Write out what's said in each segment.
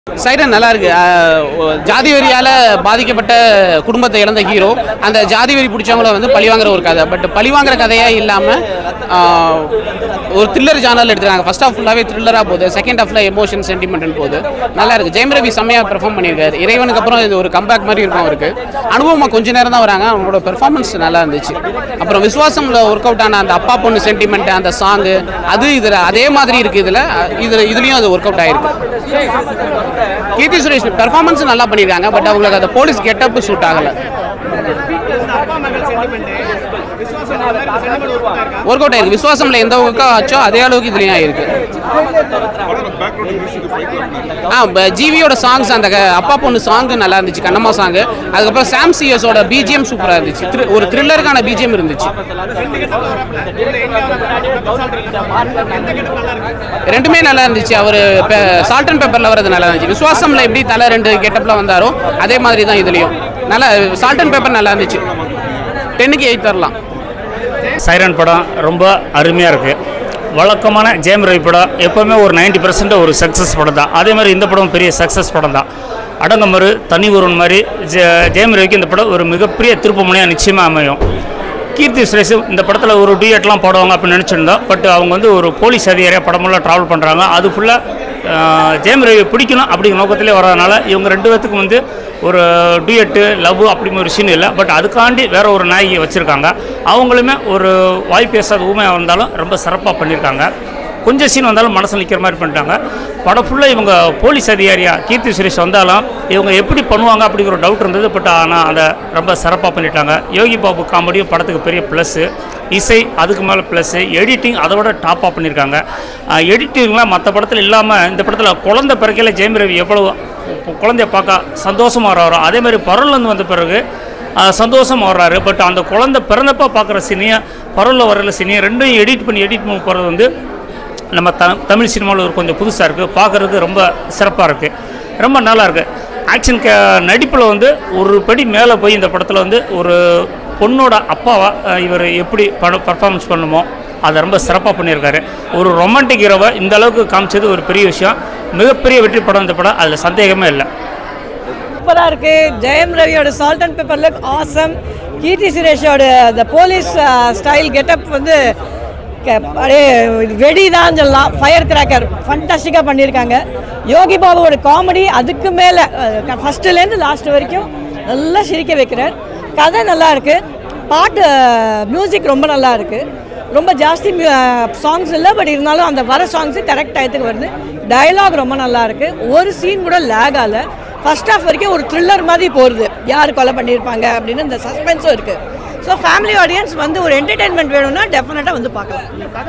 Siren நல்லா இருக்கு அஹ், ஒ- ஜாதி வெறியால பாதிக்கப்பட்ட குடும்பத்தை இழந்த ஹீரோ அந்த ஜாதி வெறி பிடிச்சவங்கள வந்து பழிவாங்குற ஒரு கதை பட் பழிவாங்குற கதையா இல்லாம ஆஹ், ஒரு த்ரில்லர் ஜானல் எடுத்துருக்காங்க ஃபர்ஸ்ட் ஆஃப் ஃபுல்லாவே த்ரில்லரா போகுது செகண்ட் ஹாஃப்ல எமோஷன் சென்டிமெண்ட் போகுது நல்லா இருக்கு ஜெயம் ரவி செம்மையா பெர்ஃபார்ம் பண்ணியிருக்காரு இறைவனுக்கு அப்புறம் இது ஒரு கம்பேக் மாதிரி இருக்கும் அவருக்கு அனுபவமா கொஞ்ச நேரம் தான் வராங்க அவங்களோட பெர்ஃபார்மன்ஸ் நல்லா இருந்துச்சு அப்புறம் விசுவாசம்ல ஒர்க் அவுட் ஆன அந்த அப்பா பொண்ணு சென்டிமெண்ட் அந்த சாங்கு அது இதுல அதே மாதிரி இருக்கு இதுல இதுல இதுலயும் அது ஒர்க் அவுட் ஆயிருக்கு கீர்த்தி சுரேஷ் பெர்ஃபார்மன்ஸ் நல்லா பண்ணியிருக்காங்க பட் அவங்களுக்கு அந்த போலீஸ் கெட்டப் சூட் ஆகல ஒர்க் அவுட் ஆயிருக்கு விசுவாசம்ல எந்த ஒர்க் ஆச்சோ அதே அளவுக்கு இதுலயும் ஆயிருக்கு ஆ ப- ஜிவியோட சாங்ஸ் அந்த க- அப்பா பொண்ணு சாங் நல்லா இருந்துச்சு கண்ணம்மா சாங் அதுக்கப்புறம் சாம் சிஎஸோட பிஜிஎம் சூப்பராக இருந்துச்சு Thrill- ஒரு த்ரில்லருக்கான பிஜிஎம் இருந்துச்சு ரெண்டுமே நல்லா இருந்துச்சு அவர் சால்ட் அண்ட் பேப்பரில் வரது நல்லா இருந்துச்சு விசுவாசம்ல எப்படி தலை ரெண்டு கெட்டப்ல வந்தாரோ அதே மாதிரி தான் இதுலயும் நல்லா சால்ட் அண்ட் பேப்பர் நல்லா இருந்துச்சு டென்னுக்கு எயிட் தரலாம் சைரன் படம் ரொம்ப அருமையாக இருக்குது வழக்கமான ஜெயம் ரவி படம் எப்போவுமே ஒரு 90% பர்சன்ட் ஒரு சக்ஸஸ் படம் தான் அதே மாதிரி இந்த படம் பெரிய சக்ஸஸ் படம் தான் அடங்கமறு தனி ஒருவன் மாதிரி ஜெ ஜெயம் ரவிக்கு இந்த படம் ஒரு மிகப்பெரிய திருப்பு முனையாக நிச்சயமாக அமையும் கீர்த்தி சுரேஷ் இந்த படத்தில் ஒரு டிஎட்லாம் பாடுவாங்க அப்படின்னு நினச்சிருந்தோம் பட் அவங்க வந்து ஒரு போலீஸ் அதிகாரியாக படமெல்லாம் ட்ராவல் பண்ணுறாங்க அது ஃபுல்லாக ஜெயம் ரவி பிடிக்கணும் அப்படிங்கிற நோக்கத்திலே வர்றதுனால இவங்க ரெண்டு பேத்துக்கும் வந்து ஒரு டூயட்டு லவ் அப்படிங்கிற ஒரு சீன் இல்லை பட் அதுக்காண்டி வேற ஒரு நாயகி வச்சுருக்காங்க அவங்களுமே ஒரு வாய் பேசாத ஊமையாக இருந்தாலும் ரொம்ப சிறப்பாக பண்ணியிருக்காங்க கொஞ்சம் சீன் வந்தாலும் மனசில் நிற்கிற மாதிரி பண்ணிட்டாங்க படம் ஃபுல்லாக இவங்க போலீஸ் அதிகாரியா கீர்த்தி சுரேஷ் வந்தாலும் இவங்க எப்படி பண்ணுவாங்க அப்படிங்கிற ஒரு டவுட் இருந்தது பட் ஆனால் அதை ரொம்ப சிறப்பாக பண்ணிட்டாங்க யோகி பாபு காமெடியும் படத்துக்கு பெரிய ப்ளஸ்ஸு இசை அதுக்கு மேலே ப்ளஸ்ஸு எடிட்டிங் அதை விட டாப்பாக பண்ணியிருக்காங்க எடிட்டிங்லாம் மற்ற படத்தில் இல்லாமல் இந்த படத்தில் குழந்தை பிறக்கையில் ஜெயம் ரவி எவ்வளவு கு- குழந்தைய பார்க்க சந்தோஷமாக வர்றாரோ அதே மாதிரி பரவலேருந்து வந்த பிறகு ஆஹ், சந்தோஷமா வர்றாரு பட் அந்த குழந்தை பிறந்தப்போ பார்க்குற சினியை பரவலில் வர்ற சினியை ரெண்டையும் எடிட் பண்ணி எடிட் பண்ணி போகிறது வந்து நம்ம த தமிழ் சினிமாவில் ஒரு கொஞ்சம் புதுசாக இருக்குது பார்க்குறதுக்கு ரொம்ப சிறப்பாக இருக்குது ரொம்ப நல்லா இருக்குது ஆக்ஷன் கே நடிப்பில் வந்து ஒரு படி மேலே போய் இந்த படத்தில் வந்து ஒரு பொண்ணோட அப்பாவா இவர் எப்படி பட பர்ஃபார்மன்ஸ் பண்ணுமோ அதை ரொம்ப சிறப்பாக பண்ணியிருக்காரு ஒரு ரொமான்டிக் ஹீரோவை இந்த அளவுக்கு காமிச்சது ஒரு பெரிய விஷயம் மிகப்பெரிய வெற்றி படம் இந்த படம் அதில் சந்தேகமே இல்லை சூப்பராக இருக்கு ஜெயம் ரவியோட salt and pepper look awesome Keerthi சுரேஷோட அந்த போலீஸ் ஸ்டைல் கெட்டப் வந்து க- அப்படியே வெடி தான் சொல்லலாம் ஃபயர் கிராக்கர் ஃபண்டாஸ்டிக்காக பண்ணியிருக்காங்க யோகி பாபுவோட காமெடி அதுக்கு மேலே ஃபஸ்ட்டுலேருந்து லாஸ்ட் வரைக்கும் நல்லா சிரிக்க வைக்கிறார் கதை நல்லா இருக்கு பாட்டு மியூசிக் ரொம்ப நல்லா இருக்கு ரொம்ப ஜாஸ்தி சாங்ஸ் இல்லை பட் இருந்தாலும் அந்த வர சாங்ஸு கரெக்ட் டயத்துக்கு வருது டயலாக் ரொம்ப நல்லா இருக்கு ஒரு சீன் கூட லேக் ஆகல ஃபர்ஸ்ட் ஹாஃப் வரைக்கும் ஒரு த்ரில்லர் மாதிரி போகிறது யார் கொலை பண்ணியிருப்பாங்க அப்படின்னு இந்த சஸ்பென்ஸும் இருக்குது ஸோ ஃபேமிலி ஆடியன்ஸ் வந்து ஒரு என்டர்டெயின்மெண்ட் வேணும்னா டெஃபினட்டாக வந்து பார்க்கலாம்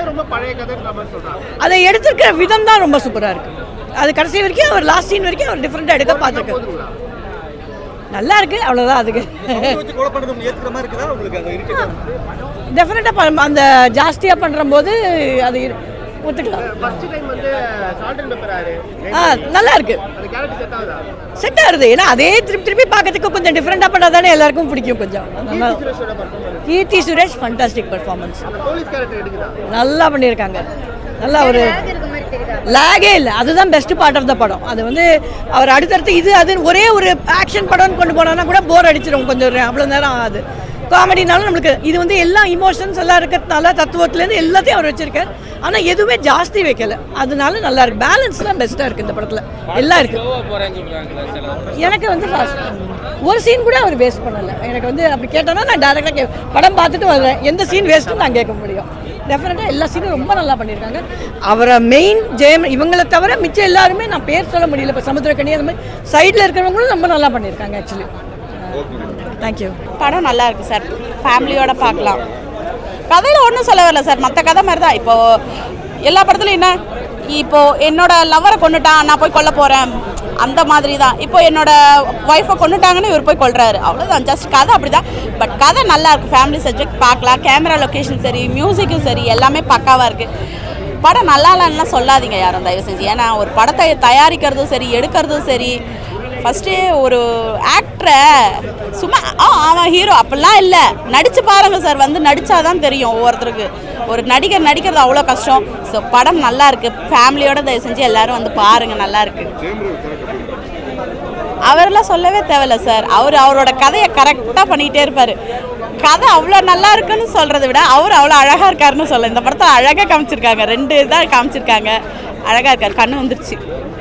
அதை எடுத்திருக்கிற விதம் தான் ரொம்ப சூப்பராக இருக்குது அது கடைசி வரைக்கும் அவர் லாஸ்ட் சீன் வரைக்கும் அவர் டிஃப்ரெண்ட்டாக எடுக்க பார்த்துருக்கு நல்லா இருக்கு அவ்வளோதான் அதுக்கு டெஃபினட்டாக அந்த ஜாஸ்தியாக பண்ணுற போது அது இரு- ஒத்துக்கலாம் ஆ நல்லா இருக்கு செட் ஆகுது ஏன்னா அதே திருப்பி திருப்பி பார்க்கறதுக்கு கொஞ்சம் டிஃப்ரெண்டாக பண்ணால் தானே எல்லாருக்கும் பிடிக்கும் கொஞ்சம் நல்லா கீர்த்தி சுரேஷ் ஃபண்டாஸ்டிக் பர்ஃபார்மன்ஸ் நல்லா பண்ணியிருக்காங்க நல்லா ஒரு லேகே இல்லை அதுதான் பெஸ்ட் பார்ட் ஆஃப் த படம் அது வந்து அவர் அடுத்தடுத்து இது அது ஒரே ஒரு ஆக்ஷன் படம்னு கொண்டு போனோன்னா கூட போர் அடிச்சிடும் கொஞ்சம் நே- அவ்வளோ நேரம் ஆகாது காமெடினாலும் நம்மளுக்கு இது வந்து எல்லா இமோஷன்ஸ் எல்லாம் இருக்கிறதுனால தத்துவத்துலேருந்து எல்லாத்தையும் அவர் வச்சிருக்கார் ஆனால் எதுவுமே ஜாஸ்தி வைக்கல அதனால நல்லா இருக்கு பேலன்ஸ் தான் பெஸ்ட்டாக இருக்குது இந்த படத்தில் எல்லாம் இருக்கு எனக்கு வந்து fast. ஒரு சீன் கூட அவர் வேஸ்ட் பண்ணலை எனக்கு வந்து அப்படி கேட்டோன்னா நான் டேரெக்டாக கே படம் பார்த்துட்டு வருவேன் எந்த சீன் வேஸ்ட்டும் நான் கேட்க முடியும் டெஃபினட்டாக எல்லா சீனும் ரொம்ப நல்லா பண்ணியிருக்காங்க அவரை மெயின் ஜெயம் இவங்களை தவிர மிச்சம் எல்லாருமே நான் பேர் சொல்ல முடியல இப்போ சமுத்திரக்கணி அந்த மாதிரி சைடில் இருக்கிறவங்களும் ரொம்ப நல்லா பண்ணியிருக்காங்க ஆக்சுவலி தேங்க்யூ படம் நல்லா இருக்கு சார் ஃபேமிலியோட பார்க்கலாம் கதையில் ஒன்றும் சொல்ல வரல சார் மற்ற கதை மாதிரி தான் இப்போ எல்லா படத்துலையும் என்ன இப்போ என்னோட லவ்வரை கொண்டுட்டான் நான் போய் கொல்ல போகிறேன் அந்த மாதிரி தான் இப்போ என்னோட ஒய்ஃபை கொண்டுட்டாங்கன்னு இவர் போய் கொல்றாரு அவ்வளோதான் ஜஸ்ட் கதை அப்படி தான் பட் கதை நல்லா இருக்கு ஃபேமிலி சப்ஜெக்ட் பார்க்கலாம் கேமரா லொக்கேஷன் சரி மியூசிக்கும் சரி எல்லாமே பக்காவாக இருக்குது படம் நல்லா இல்லைன்னா சொல்லாதீங்க யாரும் தயவு செஞ்சு ஏன்னா ஒரு படத்தை தயாரிக்கிறதும் சரி எடுக்கிறதும் சரி ஃபஸ்ட்டு ஒரு ஆக்டரை சும்மா ஆ அவன் ஹீரோ அப்படிலாம் இல்லை நடிச்சு பாருங்க சார் வந்து நடிச்சாதான் தெரியும் ஒவ்வொருத்தருக்கு ஒரு நடிகர் நடிக்கிறது அவ்வளோ கஷ்டம் ஸோ படம் நல்லா இருக்கு ஃபேமிலியோட தயவு செஞ்சு எல்லாரும் வந்து பாருங்க நல்லா இருக்கு அவரெல்லாம் சொல்லவே தேவையில்ல சார் அவர் அவரோட கதையை கரெக்டாக பண்ணிகிட்டே இருப்பார் கதை அவ்வளோ நல்லா இருக்குன்னு சொல்கிறத விட அவர் அவ்வளோ அழகாக இருக்காருன்னு சொல்ல இந்த படத்தை அழகாக காமிச்சிருக்காங்க ரெண்டு இதாக காமிச்சிருக்காங்க அழகாக இருக்கார் கண்ணு வந்துருச்சு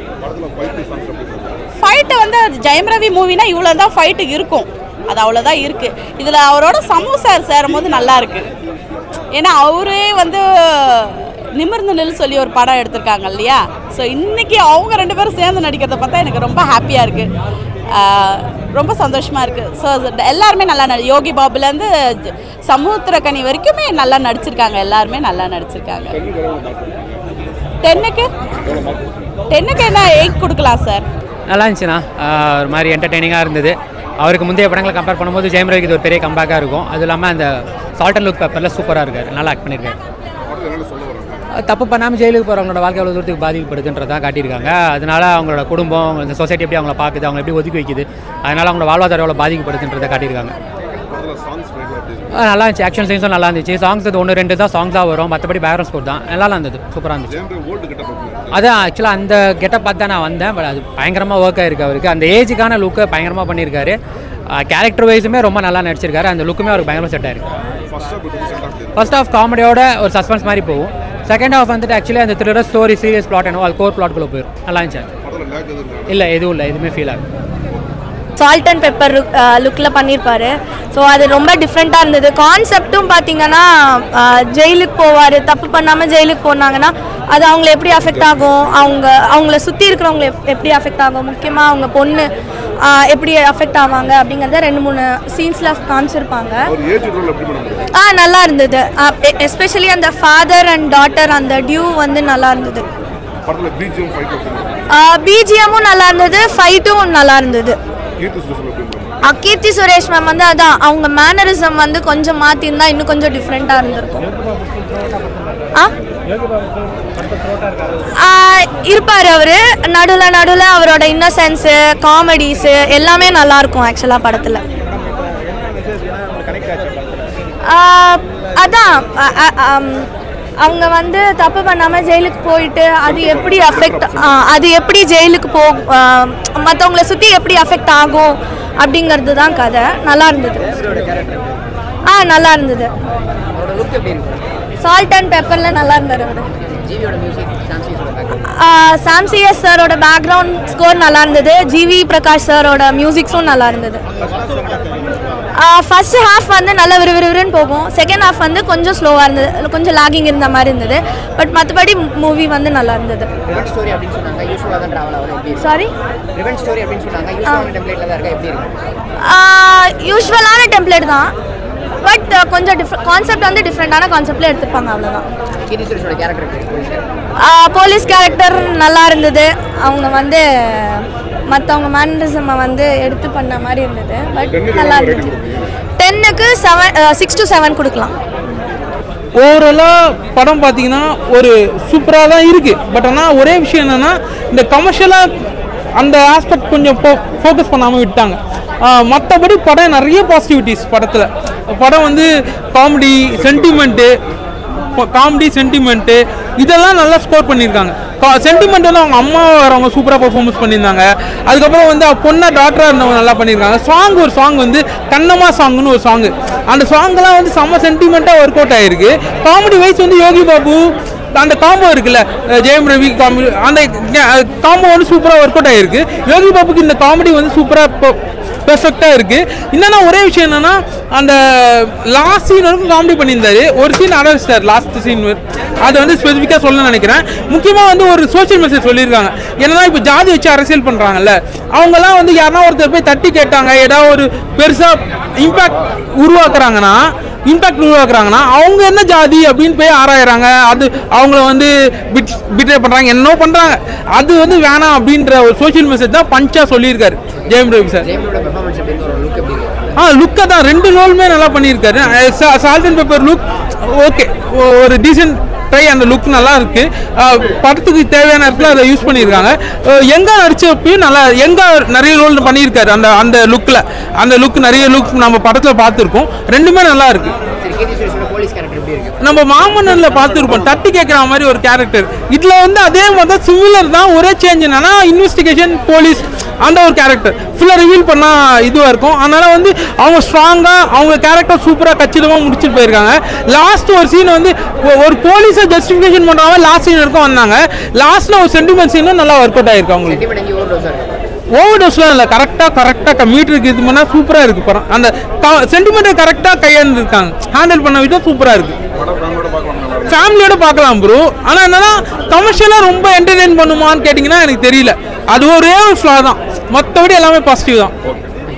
ஃபைட்டு வந்து ஜெயம் ரவி மூவினா இவ்வளோ தான் ஃபைட்டு இருக்கும் அது அவ்வளோதான் இருக்குது இதில் அவரோட சமூக சார் சேரும்போது நல்லா இருக்கு ஏன்னா அவரே வந்து நிமிர்ந்து நில் சொல்லி ஒரு படம் எடுத்திருக்காங்க இல்லையா ஸோ இன்னைக்கு அவங்க ரெண்டு பேரும் சேர்ந்து நடிக்கிறத பார்த்தா எனக்கு ரொம்ப ஹாப்பியாக இருக்குது ரொம்ப சந்தோஷமாக இருக்குது ஸோ எல்லாருமே நல்லா நடி யோகி பாபுலேருந்து ஜ- சமுத்திரக்கனி வரைக்குமே நல்லா நடிச்சிருக்காங்க எல்லாருமே நல்லா நடிச்சிருக்காங்க டென்னுக்கு டென்னுக்கு என்ன எயிட் கொடுக்கலாம் சார் நல்லா இருந்துச்சுண்ணா ஆஹ் ஒரு மாதிரி என்டர்டெய்னிங்காக இருந்தது அவருக்கு முந்தைய படங்களை கம்பேர் பண்ணும்போது ஜெயம் ரவிக்கு இது ஒரு பெரிய கம்பேக்காக இருக்கும் அது இல்லாமல் அந்த சால்ட் அண்ட் லுக் பேப்பரில் சூப்பராக இருக்கார் நல்லா ஆக்ட் பண்ணியிருக்காரு அஹ் தப்பு பண்ணாமல் ஜெயிலுக்கு போகிறவங்களோட வாழ்க்கை எவ்வளோ தூரத்துக்கு பாதிக்கப்படுதுன்றதா காட்டியிருக்காங்க அதனால அவங்களோட குடும்பம் இந்த சொசைட்டி எப்படி அவங்கள பார்க்குது அவங்களை எப்படி ஒதுக்கி வைக்குது அதனால அவங்களோட வாழ்வாதாரம் எவ்வளோ பாதிக்கப்படுதுன்றதை காட்டியிருக்காங்க ஆஹ் நல்லா இருந்துச்சு ஆக்ஷன் சீன்ஸும் நல்லா இருந்துச்சு சாங்ஸ் இது ஒன்று ரெண்டு தான் சாங்ஸாக வரும் மற்றபடி பேக்ரவுண்ட் ஸ்கோர் தான் நல்லா இருந்தது சூப்பராக இருந்துச்சு அதான் ஆக்சுவலாக அந்த கெட்டப் பார்த்து தான் நான் வந்தேன் பட் அது பயங்கரமாக ஒர்க் ஆயிருக்கு அவருக்கு அந்த ஏஜுக்கான லுக்கை பயங்கரமாக பண்ணியிருக்காரு கேரக்டர் வைஸுமே ரொம்ப நல்லா நடிச்சிருக்காரு அந்த லுக்குமே அவருக்கு பயங்கரமாக செட் ஆயிருக்கு ஃபர்ஸ்ட் ஆஃப் காமெடியோட ஒரு சஸ்பென்ஸ் மாதிரி போகும் செகண்ட் ஹாஃப் வந்துட்டு ஆக்சுவலி அந்த த்ரில்லர் ஸ்டோரி சீரியஸ் பிளாட் என்னவோ அது கோர் பிளாட்குள்ளே போயிடும் நல்லா இருந்துச்சு இல்லை எதுவும் இல்லை எதுவுமே ஃபீல் ஆகுது சால்ட் அண்ட் பெப்பர் லுக்கில் பண்ணியிருப்பாரு ஸோ அது ரொம்ப டிஃப்ரெண்ட்டாக இருந்தது கான்செப்ட்டும் பார்த்தீங்கன்னா அஹ், ஜெயிலுக்கு போவார் தப்பு பண்ணாமல் ஜெயிலுக்கு போனாங்கன்னா அது அவங்கள எப்படி அஃபெக்ட் ஆகும் அவங்க அவங்கள சுற்றி இருக்கிறவங்கள எப்- எப்படி அஃபெக்ட் ஆகும் முக்கியமாக அவங்க பொண்ணு அஹ், எப்படி அஃபெக்ட் ஆவாங்க அப்படிங்கிறத ரெண்டு மூணு சீன்ஸில் காமிச்சிருப்பாங்க ஆ நல்லா இருந்தது எஸ்பெஷலி அந்த ஃபாதர் அண்ட் டாட்டர் அந்த டியூ வந்து நல்லா இருந்தது பிஜிஎம்மும் நல்லா இருந்தது ஃபைட்டும் நல்லா இருந்தது ஆ, கீர்த்தி சுரேஷ் மேம் வந்து அதான் அவங்க மேனரிசம் வந்து கொஞ்சம் மாற்றிருந்தா இன்னும் கொஞ்சம் டிஃப்ரெண்ட்டாக இருந்திருக்கும் ஆ ஆ, இருப்பார் அவர் நடுவில் நடுவில் அவரோட இன்னசென்ஸு காமெடிஸு எல்லாமே நல்லா இருக்கும் ஆக்சுவலாக படத்தில் அதான் அ- அ- அம், அவங்க வந்து தப்பு பண்ணாமல் ஜெயிலுக்கு போயிட்டு அது எப்படி அஃபெக்ட் அது எப்படி ஜெயிலுக்கு போ மற்றவங்கள சுற்றி எப்படி அஃபெக்ட் ஆகும் அப்படிங்கிறது தான் கதை நல்லா இருந்தது ஆ நல்லா இருந்தது சால்ட் அண்ட் பெப்பரில் நல்லா இருந்தார் அவர் சாம்சிஎஸ் சாரோட பேக்ரவுண்ட் ஸ்கோர் நல்லா இருந்தது ஜிவி பிரகாஷ் சாரோட மியூசிக்ஸும் நல்லா இருந்தது ஃபர்ஸ்ட் ஹாஃப் வந்து நல்லா விறுவிறுன்னு போகும் செகண்ட் ஹாஃப் வந்து கொஞ்சம் ஸ்லோவாக இருந்தது கொஞ்சம் லாகிங் இருந்த மாதிரி இருந்தது பட் மற்றபடி மூவி வந்து நல்லா இருந்தது ரிவெஞ்ச் ஸ்டோரி அப்படின்னு சொன்னாங்க யூஸ்வலாக தான் ட்ராவல் ஆகுது எப்படி இருக்கு சாரி ரிவெஞ்ச் ஸ்டோரி அப்படின்னு சொன்னாங்க யூஸ்வலான டெம்ப்ளேட்ல தான் இருக்கா எப்படி இருக்கு யூஸ்வலான டெம்ப்ளேட் தான் பட் கொஞ்சம் டிஃப்ரெண்ட் கான்செப்ட் வந்து டிஃப்ரெண்டான கான்செப்டில் எடுத்துருப்பாங்க அவ்வளோதான் கீர்த்தி சுரேஷோட கேரக்டர் எப்படி இருக்கு போலீஸ் கேரக்டர் நல்லா இருந்தது அவங்க வந்து மற்றவங்க மேனரிசமை வந்து எடுத்து பண்ண மாதிரி இருந்தது பட் நல்லா இருந்தது டென்னுக்கு செவன் சிக்ஸ் டு செவன் கொடுக்கலாம் ஓவராலாக படம் பார்த்தீங்கன்னா ஒரு சூப்பராக தான் இருக்குது பட் ஆனால் ஒரே விஷயம் என்னென்னா இந்த கமர்ஷியலாக அந்த ஆஸ்பெக்ட் கொஞ்சம் ஃபோ ஃபோக்கஸ் பண்ணாமல் விட்டாங்க மற்றபடி படம் நிறைய பாசிட்டிவிட்டிஸ் படத்தில் படம் வந்து காமெடி சென்டிமெண்ட்டு காமெடி சென்டிமெண்ட்டு இதெல்லாம் நல்லா ஸ்கோர் பண்ணியிருக்காங்க சென்டிமெண்ட் வந்து அவங்க அம்மா வரவங்க சூப்பராக பெர்ஃபார்மன்ஸ் பண்ணியிருந்தாங்க அதுக்கப்புறம் வந்து அவ பொண்ணா டாக்டராக இருந்தவங்க நல்லா பண்ணியிருக்காங்க சாங் ஒரு சாங் வந்து கண்ணம்மா சாங்னு ஒரு சாங் அந்த சாங்லாம் வந்து செம்ம சென்டிமெண்ட்டாக ஒர்க் அவுட் ஆயிருக்கு காமெடி வைஸ் வந்து யோகி பாபு அந்த காம்போ இருக்குல்ல அஹ் ஜெயம் ரவி காமெடி அந்த காம்போ வந்து சூப்பராக ஒர்க் அவுட் ஆயிருக்கு யோகி பாபுக்கு இந்த காமெடி வந்து சூப்பராக பெர்ஃபெக்டாக இருக்குது என்னன்னா ஒரே விஷயம் என்னன்னா அந்த லாஸ்ட் சீன் வரைக்கும் காமெடி பண்ணியிருந்தாரு ஒரு சீன் அடர்ஸ்டார் லாஸ்ட் சீன் அதை வந்து ஸ்பெசிஃபிக்காக சொல்ல நினைக்கிறேன் முக்கியமாக வந்து ஒரு சோஷியல் மெசேஜ் சொல்லியிருக்காங்க என்னன்னா இப்போ ஜாதி வச்சு அரசியல் பண்ணுறாங்கல்ல அவங்கெல்லாம் வந்து யாருன்னா ஒருத்தர் போய் தட்டி கேட்டாங்க ஏதாவது ஒரு பெருசாக இம்பேக்ட் உருவாக்குறாங்கன்னா இம்பாக்ட் உருவாக்குறாங்கன்னா அவங்க என்ன ஜாதி அப்படின்னு போய் ஆராயிறாங்க அது அவங்கள வந்து பிட் பிட்ரே பண்ணுறாங்க என்னோ பண்ணுறாங்க அது வந்து வேணாம் அப்படின்ற ஒரு சோஷியல் மெசேஜ் தான் பஞ்சா சொல்லியிருக்காரு ஜெயம் ரவி சார் ஜெயமோட பெர்ஃபார்மன்ஸ் எப்படி இருக்கு ஒரு லுக் எப்படி இருக்கு ஆ லுக்கை தான் ரெண்டு ரோலுமே நல்லா பண்ணியிருக்காரு salt and pepper look okay ஒரு டீசென்ட் ட்ரை அந்த லுக் நல்லா இருக்கு அஹ், படத்துக்கு தேவையான இடத்துல அதை யூஸ் பண்ணியிருக்காங்க அஹ், எங்க நடிச்சப்பயும் நல்லா எங்க நிறைய ரோல் பண்ணியிருக்காரு அந்த அந்த லுக்கில் அந்த லுக் நிறைய லுக் நம்ம படத்தில் பார்த்துருக்கோம் ரெண்டுமே நல்லா இருக்கு சரி கீர்த்தி சுரேஷோட போலீஸ் கேரக்டர் எப்படி இருக்கு நம்ம மாமன்னன்ல பார்த்துருப்போம் தட்டி கேட்குற மாதிரி ஒரு கேரக்டர் இதுல வந்து அதே மாதிரி தான் சிமிலர் தான் ஒரே சேஞ்ச் என்னன்னா இன்வெஸ்டிகேஷன் போலீஸ் அந்த ஒரு கேரக்டர் ஃபுல்லாக ரிவீல் பண்ணால் இதுவாக இருக்கும் அதனால வந்து அவங்க ஸ்ட்ராங்காக அவங்க கேரக்டர் சூப்பராக கச்சிதமாக முடிச்சுட்டு போயிருக்காங்க லாஸ்ட் ஒரு சீன் வந்து ஒ- ஒரு போலீஸை ஜஸ்டிஃபிகேஷன் பண்ணுறாங்க லாஸ்ட் சீன் இருக்கும் வந்தாங்க லாஸ்ட்டில் ஒரு சென்டிமெண்ட் சீனும் நல்லா ஒர்க் அவுட் ஆயிருக்கு அவங்களுக்கு சென்டிமெண்ட் எங்கேயும் ஓவர் டோஸாக இருக்கு ஓவர் டோஸ்லாம் இல்லை கரெக்டாக கரெக்டாக மீட்டருக்கு இது பண்ணால் சூப்பராக இருக்குது படம் அந்த சென்டிமெண்ட்டை கரெக்டாக கையாண்டுருக்காங்க ஹேண்டில் பண்ண விதம் சூப்பராக இருக்குது ஃபேமிலியோட பார்க்கலாம் ப்ரோ ஆனால் என்னன்னா கமர்ஷியலாக ரொம்ப என்டர்டெயின் பண்ணுமான்னு கேட்டிங்கன்னா எனக்கு தெரியல அது ஒரே ஒரு ஃப்ளா தான் மற்றபடி எல்லாமே பாசிட்டிவ் தான்